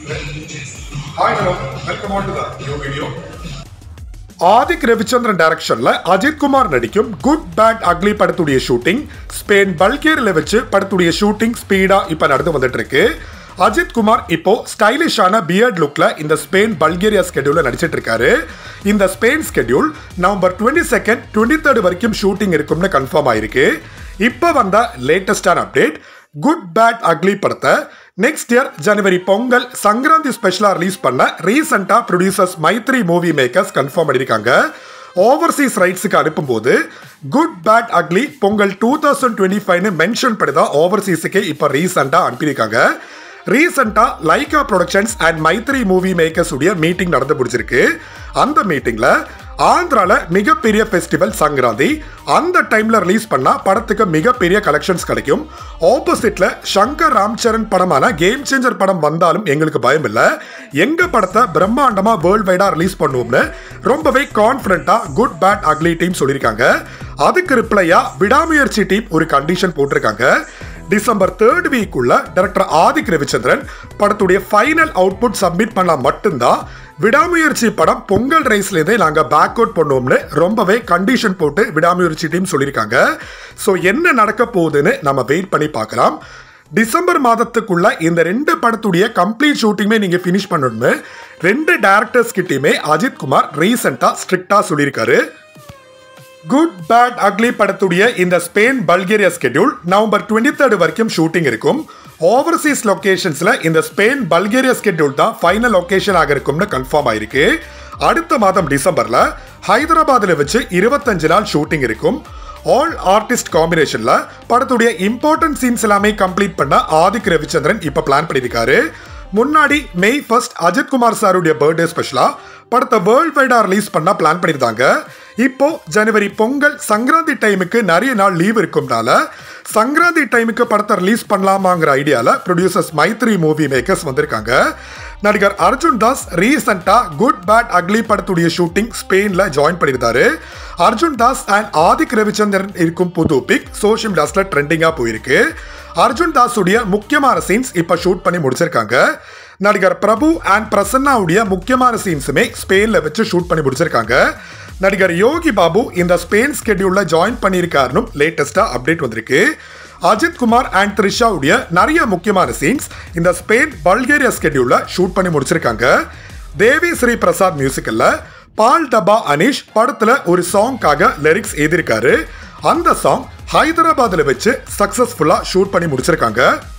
Hi, hello. Welcome on to the new video. Adhik Ravichandran டைரக்ஷன்ல அஜித் குமார் நடிக்கும் good bad ugly படத்துடைய shooting Spain பல்கேரியில் வச்சு படத்துடைய ஷூட்டிங் ஸ்பீடா இப்ப நடந்து வந்துட்டு இருக்கு அஜித் குமார் இப்போ ஸ்டைலிஷான பியர்ட் லுக்ல இந்த ஸ்பெயின் பல்கேரியா ஸ்கெடியூல்ல நடிச்சிட்டு இருக்காரு இந்த Spain schedule November twenty second twenty third வரைக்கும் ஷூட்டிங் இருக்கும்னு கன்ஃபார்ம் ஆயிருக்கு இப்போ வந்த லேட்டஸ்டான அப்டேட் குட் பேட் அக்லி படத்தை நெக்ஸ்ட் இயர் ஜனவரி பொங்கல் சங்கராந்தி ஸ்பெஷலாக ரிலீஸ் பண்ண ரீசெண்டாக producers Mythri movie makers confirm பண்ணியிருக்காங்க ஓவர்சீஸ் ரைட்ஸுக்கு அனுப்பும்போது good bad ugly Pongal two thousand twenty ஃபைவ்னு மென்ஷன் பண்ணி தான் ஓவர்சீஸுக்கு இப்போ ரீசெண்டாக அனுப்பியிருக்காங்க ரீசெண்டாக Lyca productions and Mythri movie makers உடைய மீட்டிங் நடந்து முடிச்சிருக்கு அந்த மீட்டிங்ல ஆந்திரால மிகப்பெரிய ஃபெஸ்டிவல் சங்கராந்தி அந்த டைம்ல ரிலீஸ் பண்ணா படத்துக்கு மிகப்பெரிய கலெக்ஷன்ஸ் கிடைக்கும் ஆப்போசிட்ல சங்கர் ராம்சரண் படமான கேம் சேஞ்சர் படம் வந்தாலும் எங்களுக்கு பயம் இல்லை எங்க படத்தை பிரம்மாண்டமா வேர்ல்ட் வைடா ரிலீஸ் பண்ணுவோம்னு ரொம்பவே கான்பிடண்டா குட் பேட் அக்லி டீம் சொல்லியிருக்காங்க அதுக்கு ரிப்ளையா விடாமுயற்சி டீம் ஒரு கண்டிஷன் போட்டிருக்காங்க டிசம்பர் தேர்ட் வீக்குள்ள டைரக்டர் ஆதிக் ரவிச்சந்திரன் படத்துடைய ஃபைனல் அவுட்புட் சப்மிட் பண்ணா மட்டும்தான் விடாமுயற்சி படம் பொங்கல் ரைஸ்லேருந்தே நாங்கள் பேக் அவுட் பண்ணுவோம்னு ரொம்பவே கண்டிஷன் போட்டு விடாமுயற்சி டீம் சொல்லியிருக்காங்க ஸோ என்ன நடக்க போகுதுன்னு நம்ம வெயிட் பண்ணி பார்க்கலாம் டிசம்பர் மாதத்துக்குள்ள இந்த ரெண்டு படத்துடைய கம்ப்ளீட் ஷூட்டிங்குமே நீங்க ஃபினிஷ் பண்ணணும்னு ரெண்டு டேரக்டர்ஸ் கிட்டயுமே அஜித் குமார் ரீசெண்டா ஸ்ட்ரிக்டா சொல்லியிருக்காரு குட் பேட் அக்லி படத்துடைய இந்த Spain Bulgaria schedule November twenty third வரைக்கும் ஷூட்டிங் இருக்கும் ஓவர்சீஸ் லொகேஷன்ஸ்ல இந்த ஸ்பெயின் பல்கேரியா ஸ்கெடியூல் தான் ஃபைனல் லொகேஷன் ஆக இருக்கும்னு கன்ஃபார்ம் ஆயிருக்கு அடுத்த மாதம் டிசம்பர்ல ஹைதராபாத்ல வச்சு இருபத்தஞ்சு நாள் ஷூட்டிங் இருக்கும் ஆல் ஆர்டிஸ்ட் காம்பினேஷன்ல படத்துடைய இம்பார்ட்டன்ட் சீன்ஸ் எல்லாமே கம்ப்ளீட் பண்ண ஆதிக் ரவிச்சந்திரன் இப்ப பிளான் பண்ணியிருக்காரு முன்னாடி மே ஃபர்ஸ்ட் அஜித் குமார் சாருடைய பர்த்டே ஸ்பெஷலா படத்தை வேர்ல்ட் வைடா ரிலீஸ் பண்ண பிளான் பண்ணியிருந்தாங்க இப்போ ஜனவரி பொங்கல் சங்கராந்தி டைமுக்கு நிறைய நாள் லீவ் இருக்கும்னால சங்கராந்தி டைமுக்கு படத்தை ரிலீஸ் பண்ணலாமாங்கிற ஐடியால ப்ரொடியூசர்ஸ் மைத்ரி மூவி மேக்கர்ஸ் வந்திருக்காங்க நடிகர் அர்ஜுன் தாஸ் ரீசெண்டா குட் பேட் அக்லி படத்துடைய ஷூட்டிங் ஸ்பெயின்ல ஜாயின் பண்ணியிருந்தாரு அர்ஜுன் தாஸ் அண்ட் ஆதிக் ரவிச்சந்திரன் இருக்கும் புது பிக் சோஷியல் மீடியாஸ்ல ட்ரெண்டிங்கா போயிருக்கு அர்ஜுன் தாஸுடைய முக்கியமான சீன்ஸ் இப்ப ஷூட் பண்ணி முடிச்சிருக்காங்க நடிகர் பிரபு அண்ட் பிரசன்னாவுடைய முக்கியமான சீன்ஸுமே ஸ்பெயின்ல வச்சு ஷூட் பண்ணி முடிச்சிருக்காங்க நடிகர் யோகி பாபு இந்த ஸ்பெயின் ஸ்கெடியூல்ல ஜாயின் பண்ணியிருக்காருன்னு லேட்டஸ்டா அப்டேட் வந்திருக்கு அஜித் குமார் அண்ட் த்ரிஷாவுடைய நிறைய முக்கியமான சீன்ஸ் இந்த ஸ்பெயின் பல்கேரியா ஸ்கெடியூல்ல ஷூட் பண்ணி முடிச்சிருக்காங்க தேவி ஸ்ரீ பிரசாத் மியூசிக்கல்ல பால் டபா அனீஷ் படத்துல ஒரு சாங்காக லிரிக்ஸ் எழுதியிருக்காரு அந்த சாங் ஹைதராபாத்ல வச்சு சக்சஸ்ஃபுல்லா ஷூட் பண்ணி முடிச்சிருக்காங்க